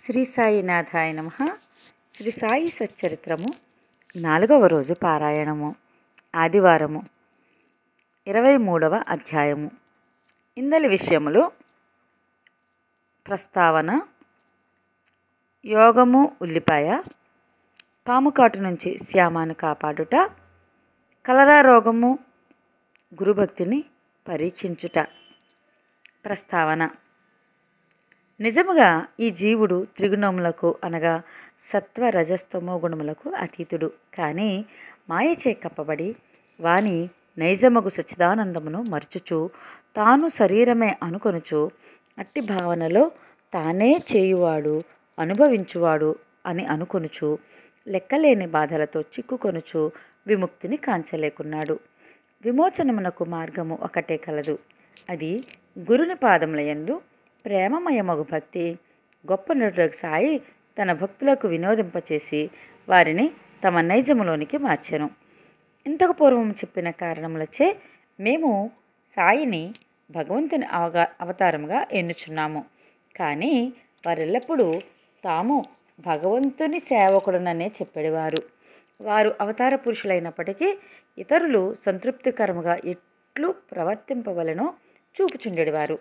శ్రీ సాయినాథాయ నమ శ్రీ సాయి సచ్చరిత్రము నాలుగవ రోజు పారాయణము ఆదివారము ఇరవై మూడవ అధ్యాయము ఇందలి విషయములు ప్రస్తావన యోగము ఉల్లిపాయ పాముకాటు నుంచి శ్యామాను కాపాడుట కలరా రోగము గురుభక్తిని పరీక్షించుట ప్రస్తావన నిజముగా ఈ జీవుడు త్రిగుణములకు అనగా సత్వ రజస్తమో గుణములకు అతీతుడు కానీ మాయచే కప్పబడి వాని నైజమగు సచ్చిదానందమును మరచుచు తాను శరీరమే అనుకొనుచు అట్టి భావనలో తానే చేయువాడు అనుభవించువాడు అని అనుకొనుచు లెక్కలేని బాధలతో చిక్కుకొనుచు విముక్తిని కాంచలేకున్నాడు విమోచనమునకు మార్గము ఒకటే కలదు అది గురుని పాదములయందు ప్రేమమయమగు భక్తి గొప్ప నటులకు సాయి తన భక్తులకు వినోదింపచేసి వారిని తమ నైజములోనికి మార్చెను ఇంతకు పూర్వం చెప్పిన కారణములచే మేము సాయిని భగవంతుని అవగా అవతారముగా ఎన్నుచున్నాము కానీ వారెల్లప్పుడూ తాము భగవంతుని సేవకుడుననే చెప్పేవారు వారు అవతార పురుషులైనప్పటికీ ఇతరులు సంతృప్తికరముగా ఎట్లు ప్రవర్తింపవలనో చూపుచుండేవారు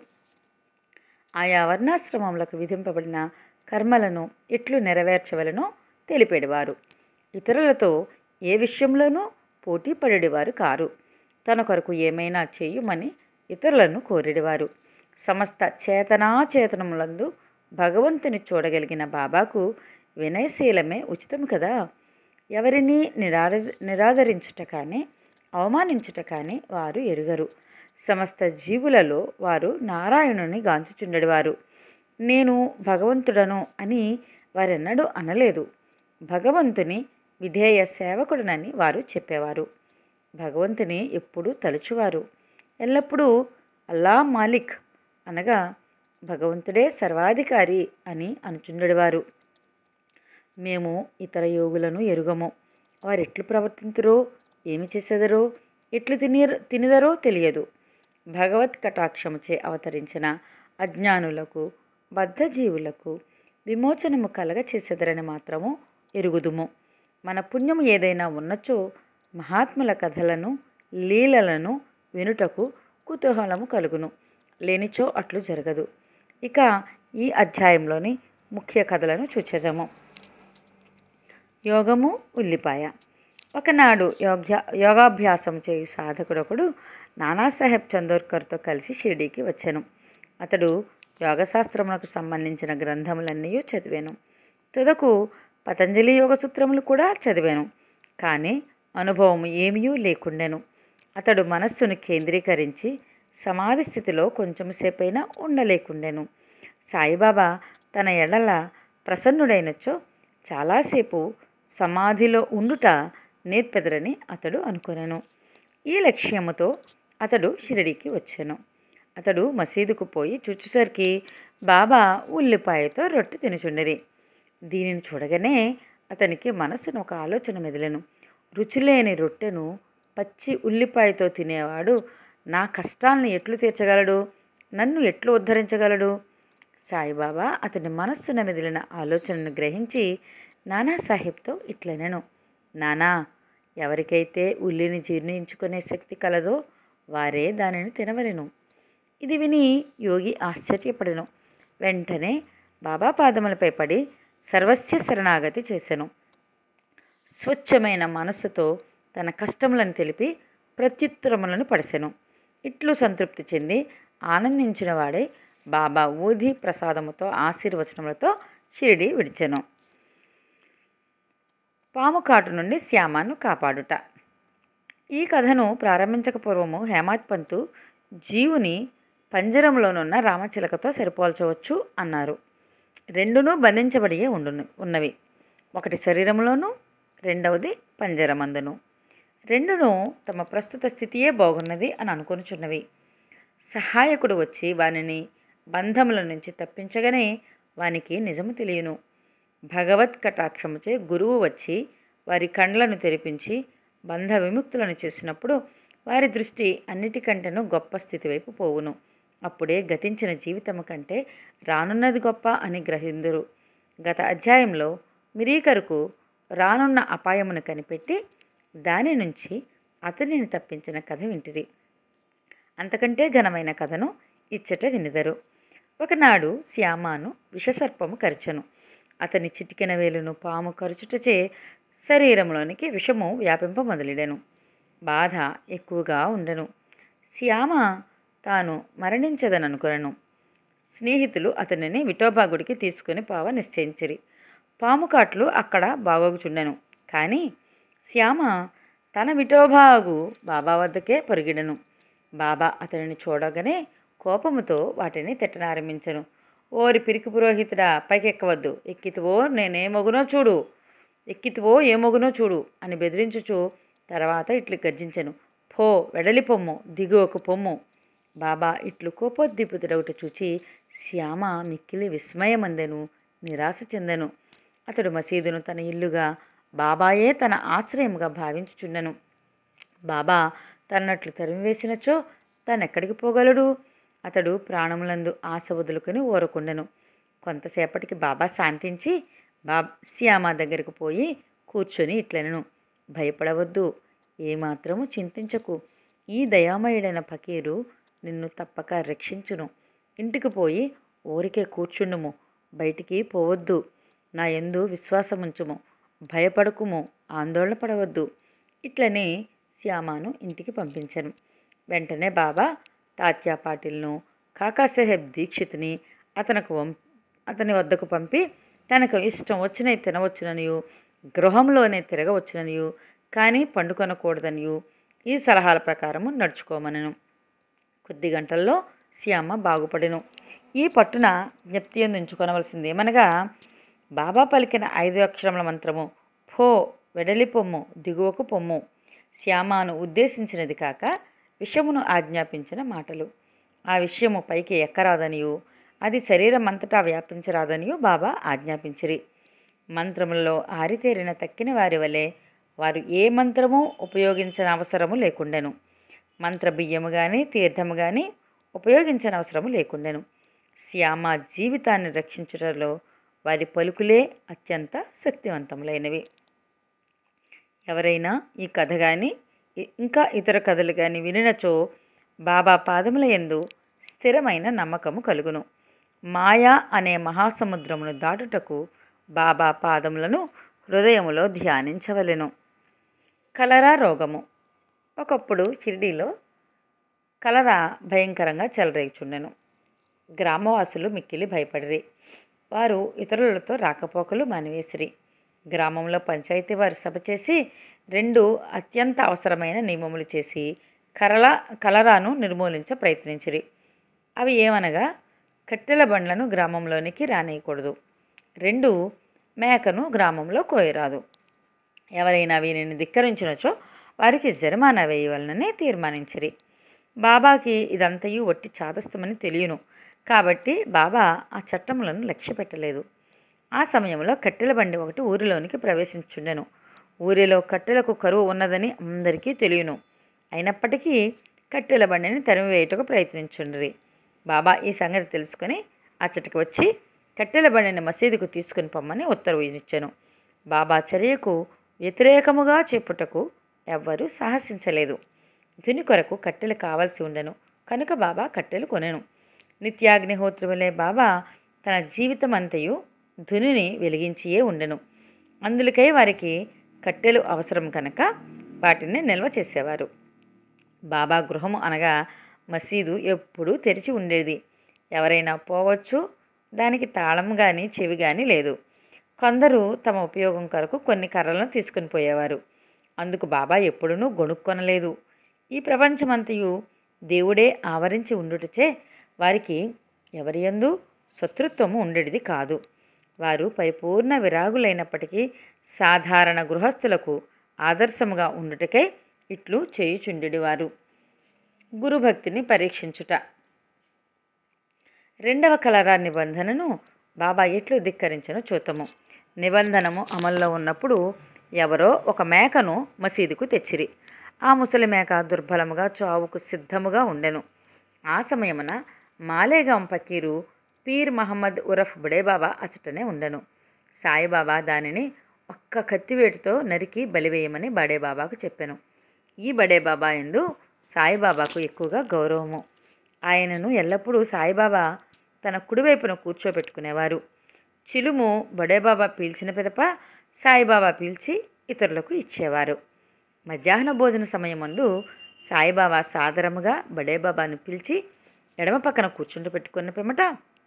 ఆయా వర్ణాశ్రమములకు విధింపబడిన కర్మలను ఎట్లు నెరవేర్చవలనో తెలిపేడివారు ఇతరులతో ఏ విషయంలోనూ పోటీ పడేవారు కారు తన కొరకు ఏమైనా చేయుమని ఇతరులను కోరేడివారు సమస్త చేతనాచేతనములందు భగవంతుని చూడగలిగిన బాబాకు వినయశీలమే ఉచితం కదా ఎవరిని నిరాద నిరాదరించుట కానీ అవమానించుట కానీ వారు ఎరుగరు సమస్త జీవులలో వారు నారాయణుని గాంచుచుండేవారు నేను భగవంతుడను అని వారెన్నడూ అనలేదు భగవంతుని విధేయ సేవకుడనని వారు చెప్పేవారు భగవంతుని ఎప్పుడూ తలుచువారు ఎల్లప్పుడూ అల్లా మాలిక్ అనగా భగవంతుడే సర్వాధికారి అని అనుచుండేవారు మేము ఇతర యోగులను ఎరుగము వారెట్లు ప్రవర్తింతురో ఏమి చేసేదరో ఎట్లు తిని తినిదరో తెలియదు భగవత్ కటాక్షముచే అవతరించిన అజ్ఞానులకు బద్ధజీవులకు విమోచనము కలగ చేసేదరని మాత్రము ఎరుగుదుము మన పుణ్యము ఏదైనా ఉన్నచో మహాత్ముల కథలను లీలలను వినుటకు కుతూహలము కలుగును లేనిచో అట్లు జరగదు ఇక ఈ అధ్యాయంలోని ముఖ్య కథలను చూచేదము యోగము ఉల్లిపాయ ఒకనాడు యోగ్య యోగాభ్యాసం చేయు సాధకుడొకడు నానాసాహెబ్ చందోర్కర్తో కలిసి షిరిడీకి వచ్చాను అతడు యోగశాస్త్రములకు సంబంధించిన గ్రంథములన్నీ చదివాను తుదకు పతంజలి యోగ సూత్రములు కూడా చదివాను కానీ అనుభవం ఏమీ లేకుండెను అతడు మనస్సును కేంద్రీకరించి సమాధి స్థితిలో కొంచెం సేపైనా ఉండలేకుండెను సాయిబాబా తన ఎడల ప్రసన్నుడైనచో చాలాసేపు సమాధిలో ఉండుట నేర్పెదరని అతడు అనుకొనెను ఈ లక్ష్యముతో అతడు షిరిడికి వచ్చాను అతడు మసీదుకు పోయి చూచేసరికి బాబా ఉల్లిపాయతో రొట్టె తినుచుండిరి దీనిని చూడగానే అతనికి మనసును ఒక ఆలోచన మెదిలెను రుచిలేని రొట్టెను పచ్చి ఉల్లిపాయతో తినేవాడు నా కష్టాలను ఎట్లు తీర్చగలడు నన్ను ఎట్లు ఉద్ధరించగలడు సాయిబాబా అతని మనస్సున మెదిలిన ఆలోచనను గ్రహించి నానాసాహెబ్తో ఇట్లనెను నానా ఎవరికైతే ఉల్లిని జీర్ణించుకునే శక్తి కలదో వారే దానిని తినవలెను ఇది విని యోగి ఆశ్చర్యపడెను వెంటనే బాబా పాదములపై పడి సర్వస్య శరణాగతి చేశాను స్వచ్ఛమైన మనస్సుతో తన కష్టములను తెలిపి ప్రత్యుత్తరములను పడసెను ఇట్లు సంతృప్తి చెంది ఆనందించిన వాడే బాబా ఊది ప్రసాదముతో ఆశీర్వచనములతో షిరిడి విడిచెను పాము కాటు నుండి శ్యామాను కాపాడుట ఈ కథను ప్రారంభించక పూర్వము హేమాత్ పంతు జీవుని పంజరంలోనున్న రామచిలకతో సరిపోల్చవచ్చు అన్నారు రెండునూ బంధించబడి ఉండును ఉన్నవి ఒకటి శరీరంలోనూ రెండవది పంజరమందును రెండును తమ ప్రస్తుత స్థితియే బాగున్నది అని అనుకొనుచున్నవి సహాయకుడు వచ్చి వానిని బంధముల నుంచి తప్పించగానే వానికి నిజము తెలియను భగవత్ కటాక్షముచే గురువు వచ్చి వారి కండ్లను తెరిపించి బంధ విముక్తులను చేసినప్పుడు వారి దృష్టి అన్నిటికంటేనూ గొప్ప స్థితి వైపు పోవును అప్పుడే గతించిన జీవితము కంటే రానున్నది గొప్ప అని గ్రహిందురు గత అధ్యాయంలో మిరీకరుకు రానున్న అపాయమును కనిపెట్టి దాని నుంచి అతనిని తప్పించిన కథ వింటిరి అంతకంటే ఘనమైన కథను ఇచ్చట వినిదరు ఒకనాడు శ్యామాను విషసర్పము కరచను అతని చిటికెన వేలును పాము కరుచుటచే శరీరంలోనికి విషము వ్యాపింప మొదలెడెను బాధ ఎక్కువగా ఉండెను శ్యామ తాను మరణించదననుకొనను స్నేహితులు అతనిని విఠోబా గుడికి తీసుకుని పావ నిశ్చయించిరి పాము కాట్లు అక్కడ బాగోగుచుండెను కానీ శ్యామ తన విఠోబాగు బాబా వద్దకే పొరిగిడెను బాబా అతనిని చూడగానే కోపముతో వాటిని తిట్టనారంభించను ఓరి పిరికి పురోహితుడా పైకెక్కవద్దు ఎక్కితువో నేనే మొగునో చూడు ఎక్కితువో ఏ మొగునో చూడు అని బెదిరించుచు తర్వాత ఇట్లు గర్జించెను పో వెడలి పొమ్ము దిగువకు పొమ్ము బాబా ఇట్లు కోపోద్దీపుతుడవుట చూచి శ్యామ మిక్కిలి విస్మయమందెను నిరాశ చెందెను అతడు మసీదును తన ఇల్లుగా బాబాయే తన ఆశ్రయముగా భావించుచుండెను బాబా తన్నట్లు తరిమివేసినచో తనెక్కడికి పోగలడు అతడు ప్రాణములందు ఆశ వదులుకొని ఊరకుండెను కొంతసేపటికి బాబా శాంతించి బా శ్యామ దగ్గరకు పోయి కూర్చొని ఇట్లనెను భయపడవద్దు ఏమాత్రము చింతించకు ఈ దయామయుడైన ఫకీరు నిన్ను తప్పక రక్షించును ఇంటికి పోయి ఊరికే కూర్చుండుము బయటికి పోవద్దు నా యందు విశ్వాసముంచుము భయపడకుము ఆందోళన పడవద్దు ఇట్లనే శ్యామాను ఇంటికి పంపించను వెంటనే బాబా తాత్యా పాటిల్ను కాకాసాహెబ్ దీక్షిత్ని అతనికి వం అతని వద్దకు పంపి తనకు ఇష్టం వచ్చిన తినవచ్చుననియు గృహంలోనే తిరగవచ్చుననియు కానీ పండుకొనకూడదనియు ఈ సలహాల ప్రకారము నడుచుకోమనను కొద్ది గంటల్లో శ్యామ బాగుపడెను ఈ పట్టున జ్ఞప్తి ఉంచుకొనవలసింది ఏమనగా బాబా పలికిన ఐదు అక్షరముల మంత్రము ఫో వెడలి పొమ్ము దిగువకు పొమ్ము శ్యామాను ఉద్దేశించినది కాక విషమును ఆజ్ఞాపించిన మాటలు ఆ విషయము పైకి ఎక్కరాదనియు అది శరీరం అంతటా వ్యాపించరాదనియు బాబా ఆజ్ఞాపించిరి మంత్రములలో ఆరితేరిన తక్కిన వారి వలె వారు ఏ మంత్రము ఉపయోగించిన అవసరము లేకుండెను మంత్ర బియ్యము కానీ తీర్థము కానీ ఉపయోగించిన అవసరము లేకుండెను శ్యామ జీవితాన్ని రక్షించుటలో వారి పలుకులే అత్యంత శక్తివంతములైనవి ఎవరైనా ఈ కథ కానీ ఇంకా ఇతర కథలు కానీ వినినచో బాబా పాదముల యందు స్థిరమైన నమ్మకము కలుగును మాయా అనే మహాసముద్రమును దాటుటకు బాబా పాదములను హృదయములో ధ్యానించవలెను కలరా రోగము ఒకప్పుడు షిరిడీలో కలరా భయంకరంగా చెలరేగుచుండెను గ్రామవాసులు మిక్కిలి భయపడిరి వారు ఇతరులతో రాకపోకలు మానివేసిరి గ్రామంలో పంచాయతీ వారు సభ చేసి రెండు అత్యంత అవసరమైన నియమములు చేసి కరల కలరాను నిర్మూలించ ప్రయత్నించిరి అవి ఏమనగా కట్టెల బండ్లను గ్రామంలోనికి రానియకూడదు రెండు మేకను గ్రామంలో కోయరాదు ఎవరైనా వీరిని ధిక్కరించినచో వారికి జరిమానా వేయవలనని తీర్మానించిరి బాబాకి ఇదంతయు వట్టి చాదస్తమని తెలియను కాబట్టి బాబా ఆ చట్టములను లక్ష్య పెట్టలేదు ఆ సమయంలో కట్టెల బండి ఒకటి ఊరిలోనికి ప్రవేశించుండెను ఊరిలో కట్టెలకు కరువు ఉన్నదని అందరికీ తెలియను అయినప్పటికీ కట్టెల బండిని తరిమివేయుటకు ప్రయత్నించుండ్రి బాబా ఈ సంగతి తెలుసుకొని అచ్చటికి వచ్చి కట్టెల బండిని మసీదుకు తీసుకుని పొమ్మని ఉత్తర్వు ఇచ్చాను బాబా చర్యకు వ్యతిరేకముగా చెప్పుటకు ఎవ్వరూ సాహసించలేదు దుని కొరకు కట్టెలు కావాల్సి ఉండెను కనుక బాబా కట్టెలు కొనెను నిత్యాగ్నిహోత్రములే బాబా తన జీవితం అంతయు ధునిని వెలిగించియే ఉండెను అందులకై వారికి కట్టెలు అవసరం కనుక వాటిని నిల్వ చేసేవారు బాబా గృహము అనగా మసీదు ఎప్పుడూ తెరిచి ఉండేది ఎవరైనా పోవచ్చు దానికి తాళం కానీ చెవి కానీ లేదు కొందరు తమ ఉపయోగం కొరకు కొన్ని కర్రలను తీసుకుని పోయేవారు అందుకు బాబా ఎప్పుడునూ గొణుక్కొనలేదు ఈ ప్రపంచమంతయు దేవుడే ఆవరించి ఉండుటచే వారికి ఎవరి యందు శత్రుత్వము ఉండేది కాదు వారు పరిపూర్ణ విరాగులైనప్పటికీ సాధారణ గృహస్థులకు ఆదర్శముగా ఉండుటకై ఇట్లు చేయుచుండెడివారు గురుభక్తిని పరీక్షించుట రెండవ కలరా నిబంధనను బాబా ఎట్లు ధిక్కరించను చూతము నిబంధనము అమల్లో ఉన్నప్పుడు ఎవరో ఒక మేకను మసీదుకు తెచ్చిరి ఆ ముసలి మేక దుర్బలముగా చావుకు సిద్ధముగా ఉండెను ఆ సమయమున మాలేగాం ఫకీరు పీర్ మహమ్మద్ ఉరఫ్ బుడేబాబా అచటనే ఉండెను సాయిబాబా దానిని ఒక్క కత్తివేటుతో నరికి బలివేయమని బడేబాబాకు చెప్పాను ఈ బడేబాబా ఎందు సాయిబాబాకు ఎక్కువగా గౌరవము ఆయనను ఎల్లప్పుడూ సాయిబాబా తన కుడివైపున కూర్చోబెట్టుకునేవారు చిలుము బడేబాబా పీల్చిన పిదప సాయిబాబా పీల్చి ఇతరులకు ఇచ్చేవారు మధ్యాహ్న భోజన సమయమందు సాయిబాబా సాదరముగా బడేబాబాను పిలిచి ఎడమ పక్కన కూర్చుంటూ పెట్టుకున్న పిమ్మట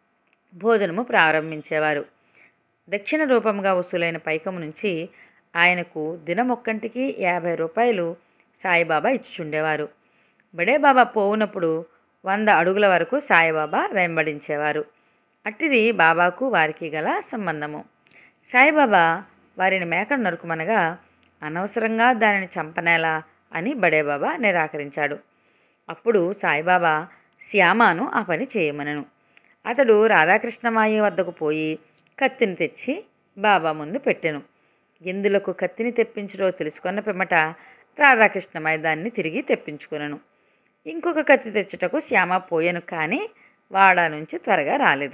భోజనము ప్రారంభించేవారు దక్షిణ రూపంగా వసూలైన పైకము నుంచి ఆయనకు దినమొక్కంటికి యాభై రూపాయలు సాయిబాబా ఇచ్చుచుండేవారు బడేబాబా పోవునప్పుడు వంద అడుగుల వరకు సాయిబాబా వెంబడించేవారు అట్టిది బాబాకు వారికి గల సంబంధము సాయిబాబా వారిని మేకను నరుకుమనగా అనవసరంగా దానిని చంపనేలా అని బడేబాబా నిరాకరించాడు అప్పుడు సాయిబాబా శ్యామాను ఆ పని చేయమనను అతడు రాధాకృష్ణమాయి వద్దకు పోయి కత్తిని తెచ్చి బాబా ముందు పెట్టెను ఎందులకు కత్తిని తెప్పించడో తెలుసుకున్న పిమ్మట రాధాకృష్ణమాయి దాన్ని తిరిగి తెప్పించుకునను ఇంకొక కత్తి తెచ్చుటకు శ్యామ పోయెను కానీ వాడా నుంచి త్వరగా రాలేదు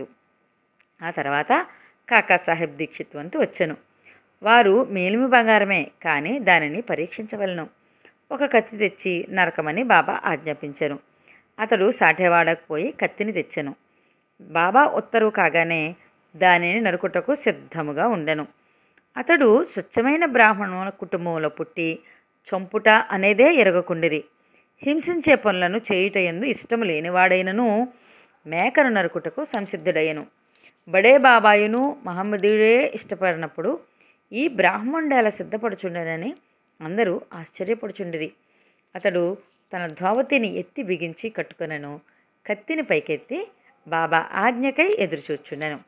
ఆ తర్వాత కాకాసాహెబ్ దీక్షిత్ వంతు వచ్చెను వారు మేలిమి బంగారమే కానీ దానిని పరీక్షించవలను ఒక కత్తి తెచ్చి నరకమని బాబా ఆజ్ఞాపించెను అతడు సాఠేవాడకు పోయి కత్తిని తెచ్చెను బాబా ఉత్తరువు కాగానే దానిని నరుకుటకు సిద్ధముగా ఉండెను అతడు స్వచ్ఛమైన బ్రాహ్మణుల కుటుంబంలో పుట్టి చంపుట అనేదే ఎరగకుండిరి హింసించే పనులను చేయుట ఎందు ఇష్టము లేనివాడైనను మేకను నరుకుటకు సంసిద్ధుడయ్యను బడే బాబాయును మహమ్మదీయుడే ఇష్టపడినప్పుడు ఈ బ్రాహ్మణుడేలా సిద్ధపడుచుండనని అందరూ ఆశ్చర్యపడుచుండిరి అతడు తన ధోవతిని ఎత్తి బిగించి కట్టుకొనను కత్తిని పైకెత్తి బాబా ఆజ్ఞకై ఎదురుచూచుండెను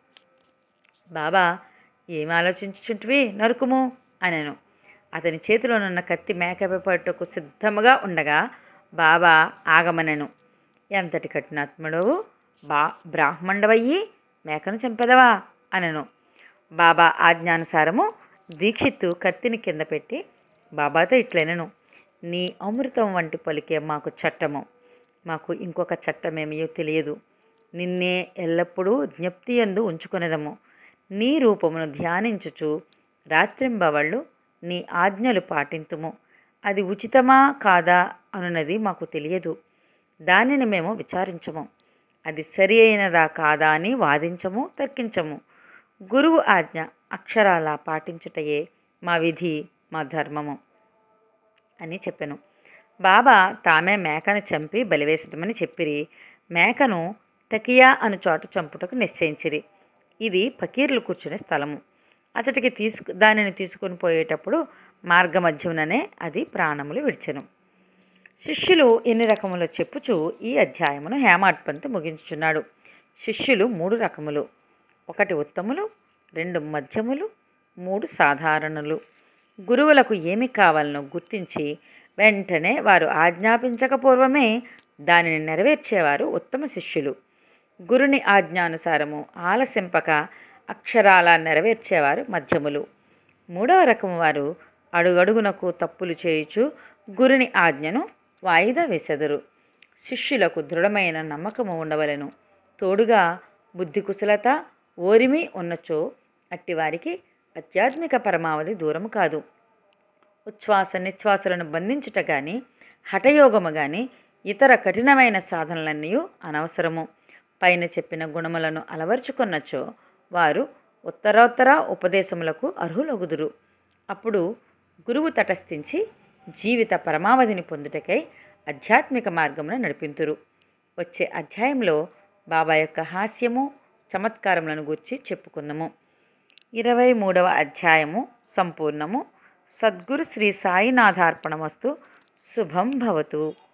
బాబా ఏం ఆలోచించుచుంటివి నరుకుము అనెను అతని చేతిలోనున్న కత్తి మేకపై పట్టుకు సిద్ధముగా ఉండగా బాబా ఆగమనెను ఎంతటి కఠినాత్ముడవు బా బ్రాహ్మణుడవయ్యి మేకను చంపెదవా అనెను బాబా ఆజ్ఞానుసారము దీక్షిత్తు కత్తిని కింద పెట్టి బాబాతో ఇట్లనెను నీ అమృతం వంటి పలికే మాకు చట్టము మాకు ఇంకొక చట్టమేమియో తెలియదు నిన్నే ఎల్లప్పుడూ జ్ఞప్తి ఎందు ఉంచుకొనేదము నీ రూపమును ధ్యానించుచు రాత్రింబవళ్ళు నీ ఆజ్ఞలు పాటింతుము అది ఉచితమా కాదా అనున్నది మాకు తెలియదు దానిని మేము విచారించము అది సరి అయినదా కాదా అని వాదించము తర్కించము గురువు ఆజ్ఞ అక్షరాల పాటించుటయే మా విధి మా ధర్మము అని చెప్పాను బాబా తామే మేకను చంపి బలివేసిదమని చెప్పిరి మేకను తకియా అను చోట చంపుటకు నిశ్చయించిరి ఇది ఫకీర్లు కూర్చునే స్థలము అచటికి తీసుకు దానిని తీసుకుని పోయేటప్పుడు మార్గమధ్యముననే అది ప్రాణములు విడిచెను శిష్యులు ఎన్ని రకములో చెప్పుచు ఈ అధ్యాయమును హేమాడ్ పంత్ ముగించుచున్నాడు శిష్యులు మూడు రకములు ఒకటి ఉత్తములు రెండు మధ్యములు మూడు సాధారణులు గురువులకు ఏమి కావాలనో గుర్తించి వెంటనే వారు ఆజ్ఞాపించక పూర్వమే దానిని నెరవేర్చేవారు ఉత్తమ శిష్యులు గురుని ఆజ్ఞానుసారము ఆలసింపక అక్షరాల నెరవేర్చేవారు మధ్యములు మూడవ రకం వారు అడుగడుగునకు తప్పులు చేయుచు గురుని ఆజ్ఞను వాయిదా వేసెదరు శిష్యులకు దృఢమైన నమ్మకము ఉండవలెను తోడుగా బుద్ధి కుశలత ఓరిమి ఉన్నచో అట్టివారికి ఆధ్యాత్మిక పరమావధి దూరము కాదు ఉచ్ఛ్వాస నిశ్వాసలను బంధించుట గాని హఠయోగము గాని ఇతర కఠినమైన సాధనలన్నీ అనవసరము పైన చెప్పిన గుణములను అలవర్చుకొన్నచో వారు ఉత్తరోత్తర ఉపదేశములకు అర్హులగుదురు అప్పుడు గురువు తటస్థించి జీవిత పరమావధిని పొందుటకై ఆధ్యాత్మిక మార్గమున నడిపింతురు వచ్చే అధ్యాయంలో బాబా యొక్క హాస్యము చమత్కారములను గూర్చి చెప్పుకుందాము ఇరవై మూడవ అధ్యాయము సంపూర్ణము సద్గురు శ్రీ సాయినాథార్పణమస్తు శుభం భవతు